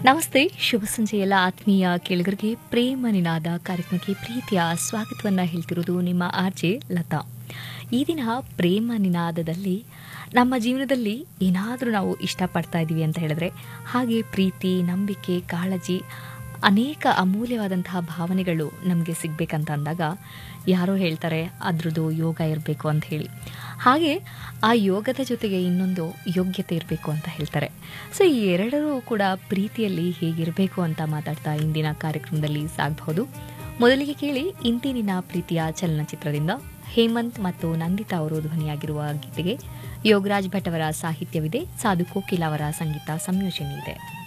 ನಮಸ್ತೆ ಶುಭ ಸಂಜೆಯಲ್ಲ ಆತ್ಮೀಯ ಕೇಳುಗರಿಗೆ ಪ್ರೇಮ ನಿನಾದ ಕಾರ್ಯಕ್ರಮಕ್ಕೆ ಪ್ರೀತಿಯ ಸ್ವಾಗತವನ್ನ ಹೇಳ್ತಿರೋದು ನಿಮ್ಮ ಆರ್ಜೆ ಲತಾ ಈ ದಿನ ಪ್ರೇಮ ನಿನಾದದಲ್ಲಿ ನಮ್ಮ ಜೀವನದಲ್ಲಿ ಏನಾದರೂ ನಾವು ಇಷ್ಟಪಡ್ತಾ ಇದ್ದೀವಿ ಅಂತ ಹೇಳಿದ್ರೆ ಹಾಗೆ ಪ್ರೀತಿ ನಂಬಿಕೆ ಕಾಳಜಿ ಅನೇಕ ಅಮೂಲ್ಯವಾದಂತಹ ಭಾವನೆಗಳು ನಮಗೆ ಸಿಗ್ಬೇಕಂತ ಅಂದಾಗ ಯಾರೋ ಹೇಳ್ತಾರೆ ಅದ್ರದ್ದು ಯೋಗ ಇರಬೇಕು ಅಂತ ಹೇಳಿ ಹಾಗೆ ಆ ಯೋಗದ ಜೊತೆಗೆ ಇನ್ನೊಂದು ಯೋಗ್ಯತೆ ಇರಬೇಕು ಅಂತ ಹೇಳ್ತಾರೆ ಸೊ ಈ ಎರಡರೂ ಕೂಡ ಪ್ರೀತಿಯಲ್ಲಿ ಹೇಗಿರಬೇಕು ಅಂತ ಮಾತಾಡ್ತಾ ಇಂದಿನ ಕಾರ್ಯಕ್ರಮದಲ್ಲಿ ಸಾಗಬಹುದು ಮೊದಲಿಗೆ ಕೇಳಿ ಇಂದಿನ ಪ್ರೀತಿಯ ಚಲನಚಿತ್ರದಿಂದ ಹೇಮಂತ್ ಮತ್ತು ನಂದಿತಾ ಅವರು ಧ್ವನಿಯಾಗಿರುವ ಗೀತೆಗೆ ಯೋಗರಾಜ್ ಭಟ್ ಅವರ ಸಾಹಿತ್ಯವಿದೆ ಸಾಧು ಕೋಕಿಲ್ ಅವರ ಸಂಗೀತ ಸಂಯೋಜನೆ ಇದೆ